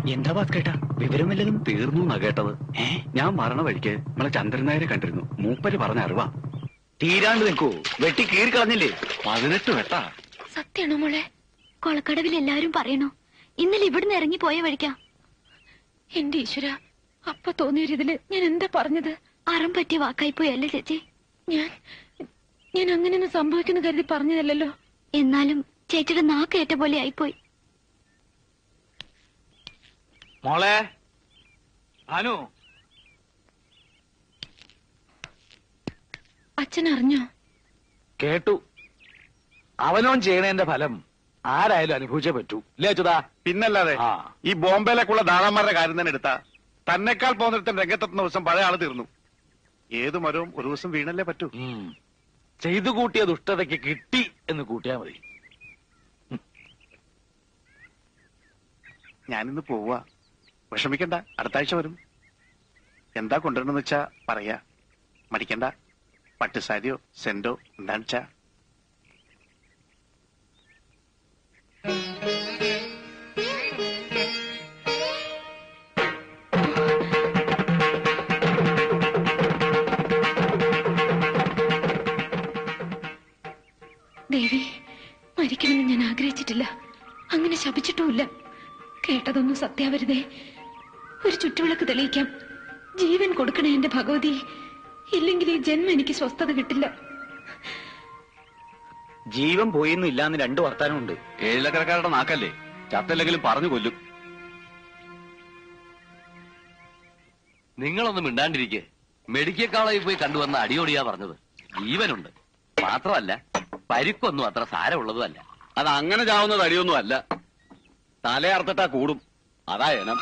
എന്താ ഭാസ്കേട്ടാ വിവരം വല്ലതും തീർന്നു എന്നാ കേട്ടത് ഏ ഞാൻ മരണ വഴിക്ക് നമ്മളെ ചന്ദ്രൻ നായരെ കണ്ടിരുന്നു മൂപ്പര് പറഞ്ഞ അറിവാ തീരാണ്ട് നിൽക്കൂ വെട്ടി കീറി കളഞ്ഞില്ലേ പതിനെട്ട് വെട്ടാ സത്യാണോ മോളെ കൊളക്കടവിൽ എല്ലാവരും പറയണോ ഇന്നലെ ഇവിടുന്ന് ഇറങ്ങി പോയ വഴിക്കാ എന്റെ ഈശ്വര അപ്പൊ തോന്നിയൊരിതില് ഞാൻ എന്താ പറഞ്ഞത് അറം പറ്റിയ വാക്കായി പോയല്ലേ ചേച്ചി ഞാൻ ഞാൻ അങ്ങനെയൊന്നും സംഭവിക്കുന്നു കരുതി പറഞ്ഞതല്ലല്ലോ എന്നാലും ചേച്ചിയുടെ നാക്കേറ്റ പോലെ ആയിപ്പോയി മോളെ അനു അച്ഛൻ അറിഞ്ഞോ കേട്ടു അവനോൻ ചെയ്യണതിന്റെ ഫലം ആരായാലും അനുഭവിച്ചേ പറ്റൂ ഇല്ലേ അച്യുതാ പിന്നല്ലാതെ ആ. ഈ ബോംബെയിലേക്കുള്ള ദാതാന്മാരുടെ കാര്യം തന്നെ എടുത്താ തന്നെക്കാൾ പോന്നിടത്തും രംഗത്തെത്തുന്ന ദിവസം പഴയ ആള് തീർന്നു ഏത് മരവും ഒരു ദിവസം വീണല്ലേ പറ്റൂ ഉം. ചെയ്തു കൂട്ടിയ ദുഷ്ടതയ്ക്ക് കിട്ടി എന്ന് കൂട്ടിയാ മതി ഞാനിന്ന് പോവാ വിഷമിക്കണ്ട അടുത്ത ആഴ്ച വരും എന്താ കൊണ്ടുവരണമെന്ന് വെച്ചാ പറയാ മടിക്കണ്ട പട്ടുസാരിയോ സെന്റോ എന്താണെന്ന് വെച്ചാ ദേവി മരിക്കണമെന്ന് ഞാൻ ആഗ്രഹിച്ചിട്ടില്ല അങ്ങനെ ശപിച്ചിട്ടുമില്ല കേട്ടതൊന്നും സത്യാവരുതേ ഒരു ചുറ്റുവിളക്ക് തെളിയിക്കാം ജീവൻ കൊടുക്കണേ എന്റെ ഭഗവതി ഇല്ലെങ്കിൽ ഈ ജന്മം എനിക്ക് സ്വസ്ഥത കിട്ടില്ല ജീവൻ പോയിന്നും ഇല്ലാന്ന് രണ്ടു വർത്താനമുണ്ട് ഏഴിലക്കരക്കാരുടെ നാക്കല്ലേ ചത്തല്ലെങ്കിലും പറഞ്ഞു കൊല്ലും നിങ്ങളൊന്നും മിണ്ടാണ്ടിരിക്കെ മെഡിക്കൽ കോളേജിൽ പോയി കണ്ടുവന്ന അടിയോടിയാ പറഞ്ഞത് ജീവനുണ്ട് മാത്രമല്ല പരിക്കൊന്നും അത്ര സാരമുള്ളതുമല്ല അത് അങ്ങനെ ചാവുന്നത് അടിയൊന്നും അല്ല തലയർത്തിട്ടാ കൂടും അതാ എനം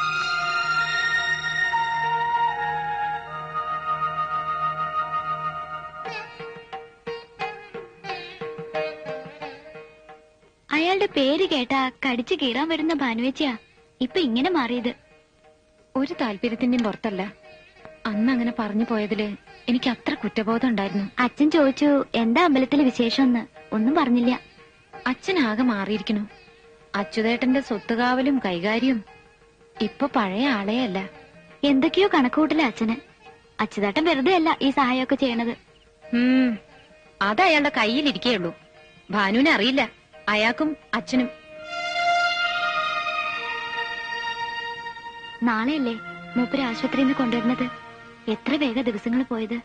അയാളുടെ പേര് കേട്ടാ കടിച്ചു കീറാൻ വരുന്ന ഭാനുവച്ചിയാ ഇപ്പൊ ഇങ്ങനെ മാറിയത് ഒരു താല്പര്യത്തിന്റെയും പുറത്തല്ല അന്ന് അങ്ങനെ പറഞ്ഞു പോയതില് എനിക്ക് അത്ര കുറ്റബോധം ഉണ്ടായിരുന്നു അച്ഛൻ ചോദിച്ചു എന്താ അമ്പലത്തിലെ വിശേഷം എന്ന് ഒന്നും പറഞ്ഞില്ല അച്ഛൻ ആകെ മാറിയിരിക്കണു അച്യുതേട്ടന്റെ സ്വത്തുകാവലും കൈകാര്യവും ഇപ്പൊ പഴയ ആളേ അല്ല എന്തൊക്കെയോ കണക്കുകൂട്ടില്ല അച്ഛന് അച്യുതേട്ടൻ വെറുതെ അല്ല ഈ സഹായമൊക്കെ ചെയ്യണത് അത് അയാളുടെ കയ്യിലിരിക്കേയുള്ളൂ ഭാനുവിനെ അറിയില്ല അയാൾക്കും അച്ഛനും നാളെയല്ലേ മൂപ്പര് ആശുപത്രിയിൽ നിന്ന് കൊണ്ടുവരുന്നത് എത്ര വേഗ ദിവസങ്ങൾ പോയത്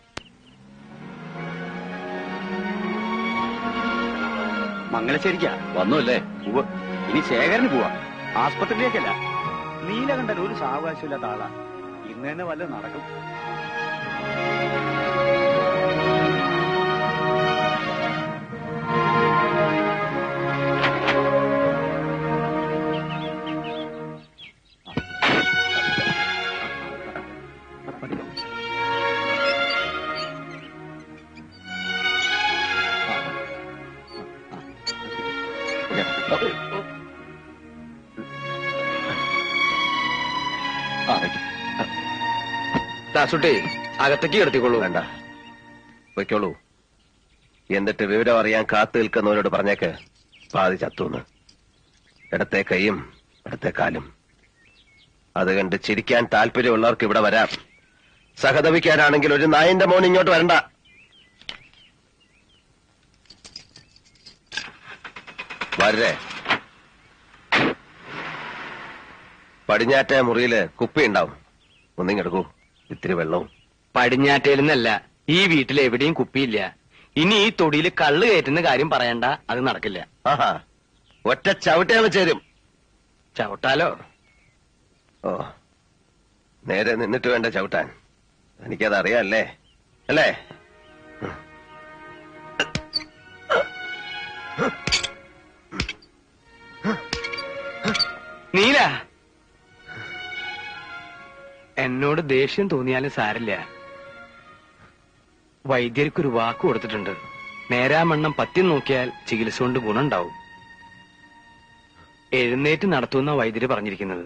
മംഗലശ്ശേരിക്കാ വന്നു അല്ലേ ഉവ്വ്. ഇനി ശേഖരന് പോവാ ആസ്പത്രിയിലേക്കല്ല നീലകണ്ഠൻ ഒരു സാവകാശമില്ലാത്ത ആളാ ഇന്ന് തന്നെ വല്ല നടക്കും ദാസുട്ടി അകത്തേക്ക് കിടത്തിക്കൊള്ളൂ വേണ്ട വയ്ക്കോളൂ എന്നിട്ട് വിവരം അറിയാൻ കാത്തു നിൽക്കുന്നവരോട് പറഞ്ഞേക്ക് പാതി ചത്തൂന്ന് ഇടത്തെ കൈയും ഇടത്തെ കാലും അത് കണ്ട് ചിരിക്കാൻ താല്പര്യമുള്ളവർക്ക് ഇവിടെ വരാം സഹതപിക്കാനാണെങ്കിൽ ഒരു നായന്റെ മോൻ ഇങ്ങോട്ട് വരണ്ട വരേ പടിഞ്ഞാറ്റ മുറിയില് കുപ്പി ഉണ്ടാവും ഒന്നിങ്ങെടുക്കൂ ഇത്തിരി വെള്ളവും പടിഞ്ഞാറ്റയിൽ നിന്നല്ല ഈ വീട്ടിൽ എവിടെയും കുപ്പിയില്ല ഇനി ഈ തൊടിയിൽ കള്ള് കയറ്റുന്ന കാര്യം പറയണ്ട അത് നടക്കില്ല ആഹാ ഒറ്റ ചവിട്ടയാണ് ചേരും ചവിട്ടാലോ ഓ നേരെ നിന്നിട്ട് വേണ്ട ചവിട്ടാൻ എനിക്കത് അറിയാല്ലേ അല്ലേ നീല എന്നോട് ദേഷ്യം തോന്നിയാലും സാരില്ല വൈദ്യർക്കൊരു വാക്ക് കൊടുത്തിട്ടുണ്ട് നേരാമണ്ണം പത്തി നോക്കിയാൽ ചികിത്സ കൊണ്ട് ഗുണമുണ്ടാവും എഴുന്നേറ്റ് നടത്തുന്ന വൈദ്യര് പറഞ്ഞിരിക്കുന്നത്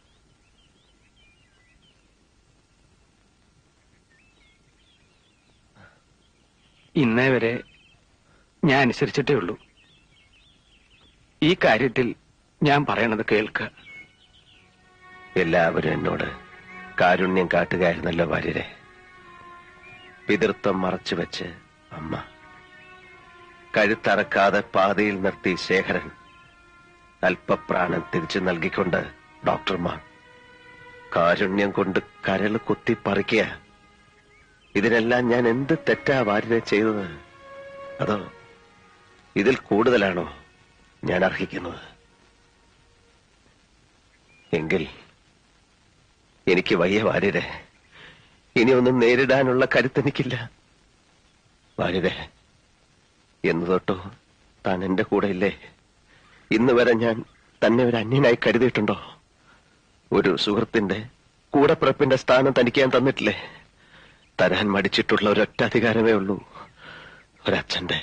ഇന്നേ വരെ ഞാൻ അനുസരിച്ചിട്ടേ ഉള്ളൂ ഈ കാര്യത്തിൽ ഞാൻ പറയണത് കേൾക്കുക എല്ലാവരും എന്നോട് കാരുണ്യം കാട്ടുകയായിരുന്നല്ലോ ഭാര്യരെ പിതൃത്വം മറച്ചു വെച്ച് അമ്മ കഴുത്തറക്കാതെ പാതയിൽ നിർത്തി ശേഖരൻ അല്പപ്രാണൻ തിരിച്ചു നൽകിക്കൊണ്ട് ഡോക്ടർമാർ കാരുണ്യം കൊണ്ട് കരൾ കുത്തി പറിക്കുക ഇതിനെല്ലാം ഞാൻ എന്ത് തെറ്റാ ഭാര്യരെ ചെയ്തത് അതോ ഇതിൽ കൂടുതലാണോ ഞാൻ അർഹിക്കുന്നത് എങ്കിൽ എനിക്ക് വയ്യ വാര്യരെ ഇനി ഒന്നും നേരിടാനുള്ള കരുത്തെനിക്കില്ല വാര്യരെ എന്ന് തൊട്ടോ താൻ എന്റെ കൂടെ ഇല്ലേ ഇന്ന് വരെ ഞാൻ തന്നെ ഒരു അന്യനായി കരുതിയിട്ടുണ്ടോ ഒരു സുഹൃത്തിന്റെ കൂടപ്പിറപ്പിന്റെ സ്ഥാനം തനിക്ക് ഞാൻ തന്നിട്ടില്ലേ തരാൻ മടിച്ചിട്ടുള്ള ഒരൊറ്റ അധികാരമേ ഉള്ളൂ ഒരച്ഛന്റെ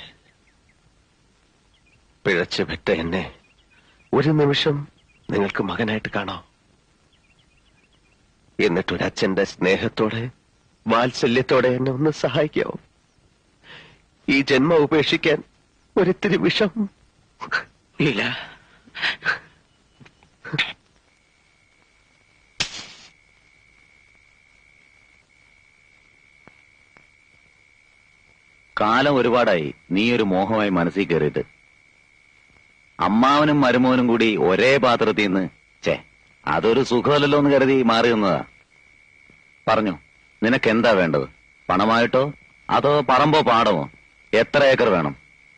പിഴച്ചു പെറ്റ എന്നെ ഒരു നിമിഷം നിങ്ങൾക്ക് മകനായിട്ട് കാണാം എന്നിട്ട് ഒരു അച്ഛന്റെ സ്നേഹത്തോടെ വാത്സല്യത്തോടെ എന്നെ ഒന്ന് സഹായിക്കാവോ ഈ ജന്മം ഉപേക്ഷിക്കാൻ ഒരിത്തിരി വിഷം ലീല കാലം ഒരുപാടായി നീ ഒരു മോഹമായി മനസ്സിൽ കയറിയിട്ട് അമ്മാവനും മരുമോനും കൂടി ഒരേ പാത്രത്തിൽ നിന്ന് ചേ അതൊരു സുഖമല്ലല്ലോ എന്ന് കരുതി മാറി നിന്നതാ പറഞ്ഞു നിനക്ക് എന്താ വേണ്ടത് പണമായിട്ടോ അതോ പറമ്പോ പാടമോ എത്ര ഏക്കർ വേണം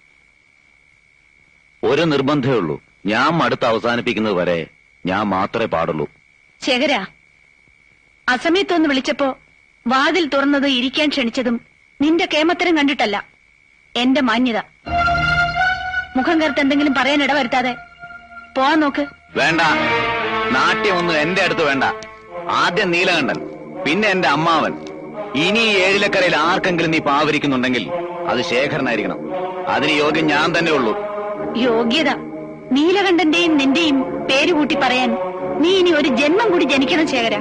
ഒരു നിർബന്ധമേ ഉള്ളൂ ഞാൻ മടുത്ത് അവസാനിപ്പിക്കുന്നത് വരെ ഞാൻ മാത്രമേ പാടുള്ളൂ ശേഖര അസമയത്തൊന്ന് വിളിച്ചപ്പോ വാതിൽ തുറന്നത് ഇരിക്കാൻ ക്ഷണിച്ചതും നിന്റെ കേമത്തരം കണ്ടിട്ടല്ല എന്റെ മാന്യത മുഖം കറുത്ത് എന്തെങ്കിലും പറയാൻ ഇടവരുത്താതെ പോവാൻ നോക്ക് വേണ്ട നാട്യമൊന്നും എന്റെ അടുത്ത് വേണ്ട ആദ്യം നീലകണ്ഠൻ പിന്നെ എന്റെ അമ്മാവൻ ഇനി ഈ ഏഴിലക്കരയിൽ ആർക്കെങ്കിലും നീ പാവരിക്കുന്നുണ്ടെങ്കിൽ അത് ശേഖരനായിരിക്കണം അതിന് യോഗ്യം ഞാൻ തന്നെ ഉള്ളൂ യോഗ്യത നീലകണ്ഠന്റെയും നിന്റെയും പേര് കൂട്ടി പറയാൻ നീ ഇനി ഒരു ജന്മം കൂടി ജനിക്കണം ശേഖര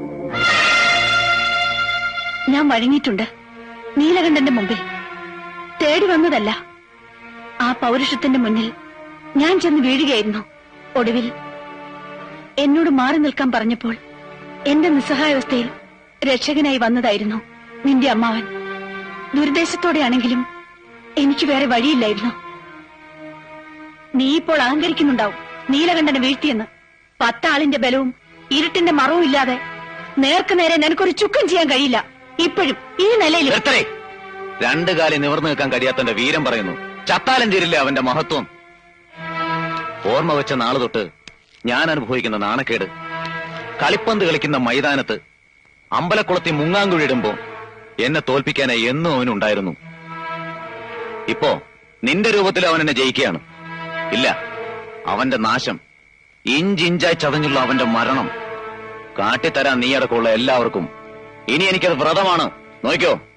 ഞാൻ വഴങ്ങിയിട്ടുണ്ട് നീലകണ്ഠന്റെ മുമ്പിൽ തേടി വന്നതല്ല ആ പൗരുഷത്തിന്റെ മുന്നിൽ ഞാൻ ചെന്ന് വീഴുകയായിരുന്നു ഒടുവിൽ എന്നോട് മാറി നിൽക്കാൻ പറഞ്ഞപ്പോൾ എന്റെ നിസ്സഹായാവസ്ഥയിൽ രക്ഷകനായി വന്നതായിരുന്നു നിന്റെ അമ്മാവൻ ദുരുദ്ദേശത്തോടെയാണെങ്കിലും എനിക്ക് വേറെ വഴിയില്ലായിരുന്നു നീ ഇപ്പോൾ അഹങ്കരിക്കുന്നുണ്ടാവും നീലകണ്ഠനെ വീഴ്ത്തിയെന്ന് പത്താളിന്റെ ബലവും ഇരുട്ടിന്റെ മറവും ഇല്ലാതെ നേർക്ക് നേരെ നിനക്കൊരു ചുക്കം ചെയ്യാൻ കഴിയില്ല ഇപ്പോഴും ഈ നിലയിൽ നിർത്തരേ രണ്ടു കാലം നിവർന്നു നിൽക്കാൻ കഴിയാത്തന്റെ വീരം പറയുന്നു ചത്താലം ചേരില്ലേ അവന്റെ മഹത്വം ഓർമ്മ വെച്ച നാള് തൊട്ട് ഞാൻ അനുഭവിക്കുന്ന നാണക്കേട് കളിപ്പന്ത് കളിക്കുന്ന മൈതാനത്ത് അമ്പലക്കുളത്തിൽ മുങ്ങാങ്കുഴിടുമ്പോ എന്നെ തോൽപ്പിക്കാനായി എന്നും അവനുണ്ടായിരുന്നു ഇപ്പോ നിന്റെ രൂപത്തിൽ അവൻ എന്നെ ജയിക്കുകയാണ് ഇല്ല അവന്റെ നാശം ഇഞ്ചിഞ്ചായി ചതഞ്ഞുള്ള അവന്റെ മരണം കാട്ടിത്തരാൻ നീ അടക്കമുള്ള എല്ലാവർക്കും ഇനി എനിക്കത് വ്രതമാണ് നോക്കിയോ